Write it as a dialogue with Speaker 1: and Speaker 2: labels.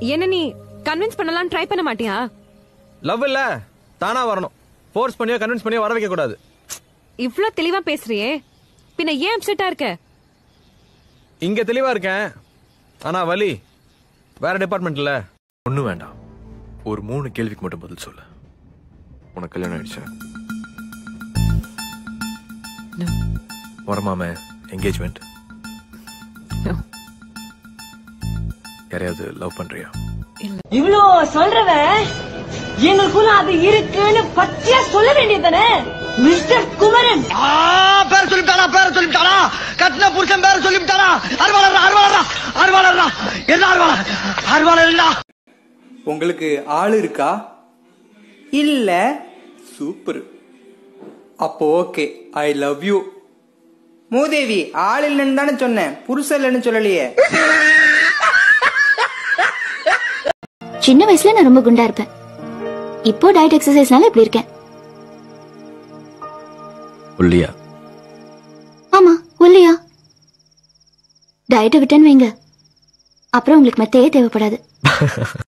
Speaker 1: என்ன நீ கன்வின்ஸ் பண்ணலாம் ட்ரை பண்ண மாட்டியா
Speaker 2: லவ் இல்ல தானா வரணும் ஃபோர்ஸ் பண்ணியோ கன்வின்ஸ் பண்ணியோ வர வைக்க கூடாது
Speaker 1: இவ்ளோ தெளிவா பேசுறியே பின்ன ஏன் அப்செட்டா இருக்க
Speaker 2: இங்க தெளிவா இருக்கேன் ஆனா வலி வேற டிபார்ட்மெண்ட்ல
Speaker 3: ஒன்றும் வேண்டாம் ஒரு மூணு கேள்விக்கு மட்டும் பதில் சொல்லு உனக்கு கல்யாணம் ஆயிடுச்சா வரமாம என்கேஜ்மெண்ட்
Speaker 1: No.
Speaker 3: யாரையாவது லவ் பண்றியா
Speaker 4: இவ்ளோ சொல்றவன் எங்களுக்குள்ள அது இருக்குன்னு பச்சையா சொல்ல வேண்டியதானே மிஸ்டர் குமரன்
Speaker 5: பேர சொல்லிட்டானா பேர சொல்லிட்டானா கட்டின புருஷன் பேர சொல்லிட்டானா அருவாளர் அருவாளர் அருவாளர் என்ன அருவாளர் அருவாளர் இல்ல
Speaker 6: உங்களுக்கு ஆள் இருக்கா இல்ல சூப்பர் அப்போ ஓகே ஐ லவ் யூ மூதேவி ஆள் இல்லைன்னு தானே சொன்னேன் புருஷன் இல்லைன்னு சொல்லலையே
Speaker 7: சின்ன வயசுல நான் ரொம்ப குண்டா இருப்பேன் இப்போ டயட் எக்ஸசைஸ்னால இப்படி இருக்கேன்
Speaker 3: ஒல்லியா
Speaker 7: ஆமா ஒல்லியா டயட்டை விட்டேன்னு வைங்க அப்புறம் உங்களுக்கு மெத்தையே தேவைப்படாது